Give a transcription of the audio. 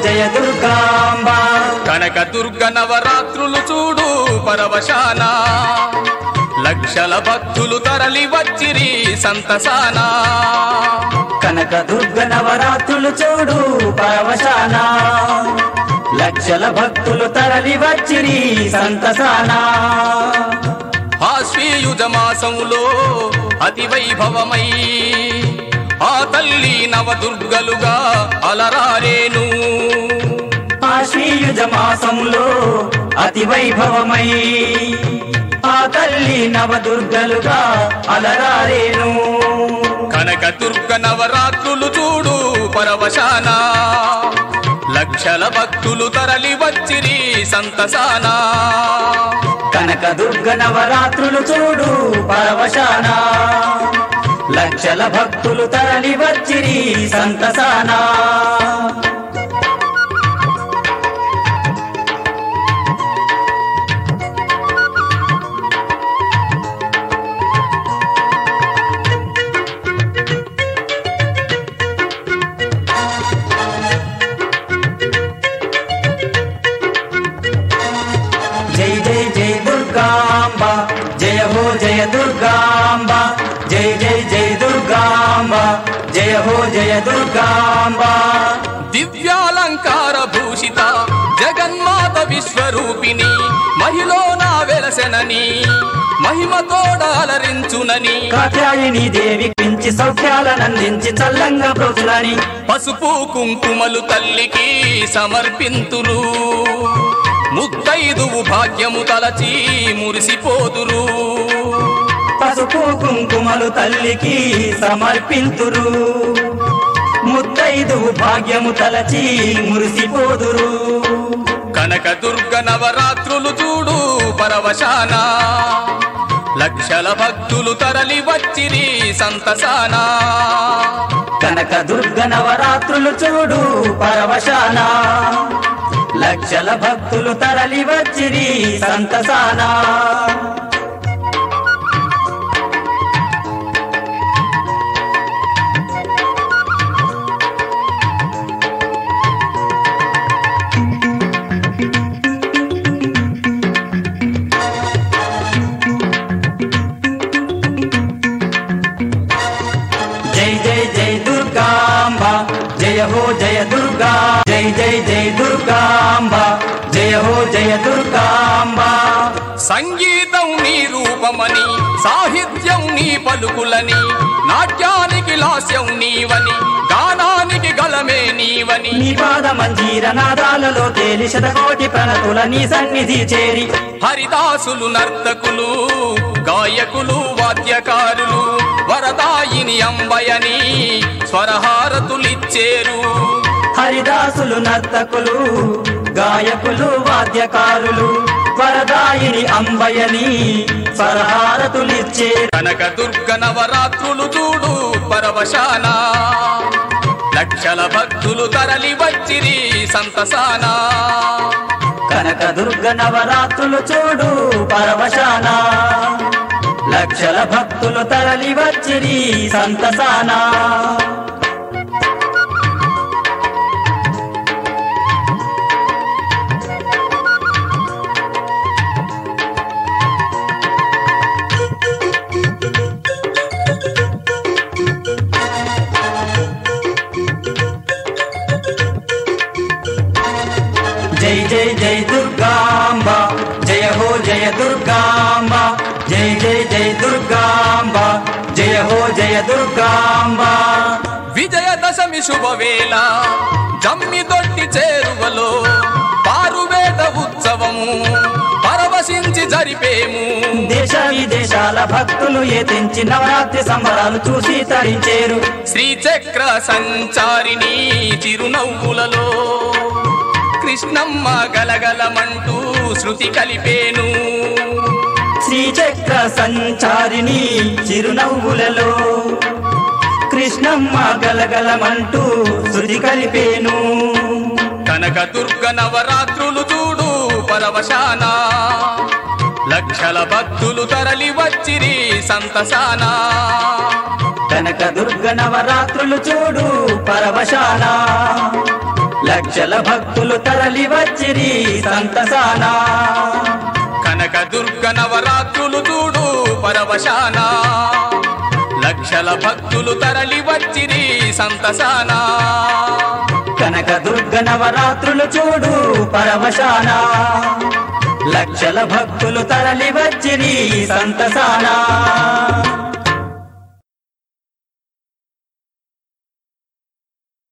జయ దుర్గాంబ కనక దుర్గ నవరాత్రులు చూడు పరవశాన లక్షల భక్తులు తరలి వచ్చిరి సంతసాన కనక దుర్గ నవరాత్రులు చూడు పరవశాన లక్షల భక్తులు తరలి వచ్చిరి సంతసాన ఆశ్వీయుజ మాసములో అతి వైభవమై ఆ తల్లి నవదుర్గలుగా అలరారేను ఆశ్వీయుజ మాసంలో అతి వైభవమై ఆ తల్లి నవదుర్గలుగా అలరారేను కనక దుర్గ నవరాత్రులు చూడు పరవశాన లక్షల భక్తులు తరలి వచ్చిరి సంతసాన కనక దుర్గ నవరాత్రులు చూడు పరవశాన లక్షల భక్తులు తరలి వచ్చిరి సంతసానా జై జై జై దుర్గాంబ జయ హో జయ దుర్గాంబ జై జై జై దుర్గాంబ జయ హో జయ దుర్గాంబ దివ్యాలంకార భూషిత జగన్మాత విశ్వరూపిణి మహిళన వెలసెనని మహిమతోడ అలరించునని కాత్యాయని దేవి కించి సౌఖ్యాలనందించి చల్లంగా బ్రోచులని పసుపు కుంకుమలు తల్లికి సమర్పింతురు ముత్తైదువు భాగ్యము తలచి మురిసిపోదురు పసుపు కుంకుమలు తల్లికి సమర్పింతురు ముత్తైదు భాగ్యము తలచి మురిసిపోదురు కనక దుర్గ నవరాత్రులు చూడు పరవశాన లక్షల భక్తులు తరలి వచ్చిరి సంతసాన కనక దుర్గ నవరాత్రులు చూడు పరవశాన లక్షల భక్తులు తరలి వచ్చిరి సంతసానా జై జై జై దుర్గాంబ జయ హో జయ దుర్గా జై జై జై దుర్గాంబ జయ హో జయ దుర్గాంబ సంగీతం నీ రూపమని సాహిత్యం నీ పలుకులని నాట్యానికి లాస్యం నీవని గానానికి గలమే నీవని నీ పాద మంజీర నాదాలలో తేలి శతకోటి ప్రణతుల నీ సన్నిధి చేరి హరిదాసులు నర్తకులు గాయకులు వాద్యకారులు వరదాయిని అంబయని స్వరహారతులిచ్చేరు హరిదాసులు నర్తకులు గాయకులు వాద్యకారులు వరదాయిని అంబయని స్వరహారతులిచ్చే కనక దుర్గ నవరాత్రులు చూడు పరవశాన లక్షల భక్తులు తరలి వచ్చిరి సంతసాన కనక దుర్గ నవరాత్రులు చూడు పరవశాన లక్షల భక్తులు తరలి వచ్చిరి సంతసానా జై జై జై దుర్గాంబ జయ హో జయ దుర్గాంబ జై జై జై దుర్గాంబ జయ హో జయ దుర్గాంబ విజయదశమి శుభవేళ జమ్మి దొడ్డి చేరువలో పారువేట ఉత్సవము పరవశించి జరిపేము దేశ విదేశాల భక్తులు ఎతించి నవరాత్రి సంబరాలు చూసి తరించేరు శ్రీచక్ర సంచారిణి చిరునవ్వులలో కృష్ణమ్మ గలగలమంటూ శృతి కలిపేను శ్రీచక్ర సంచారిణి చిరునవ్వులలో కృష్ణమ్మ గలగలమంటూ శృతి కలిపేను కనక దుర్గ నవరాత్రులు చూడు పరవశాన లక్షల భక్తులు తరలి వచ్చిరి సంతసాన కనక దుర్గ నవరాత్రులు చూడు పరవశాన లక్షల భక్తులు తరలి వచ్చిరి సంతసానా కనక దుర్గ నవరాత్రులు చూడు పరవశాన లక్షల భక్తులు తరలి వచ్చిరి సంతసానా కనక దుర్గ నవరాత్రులు చూడు పరవశాన లక్షల భక్తులు తరలి వచ్చిరి సంతసానా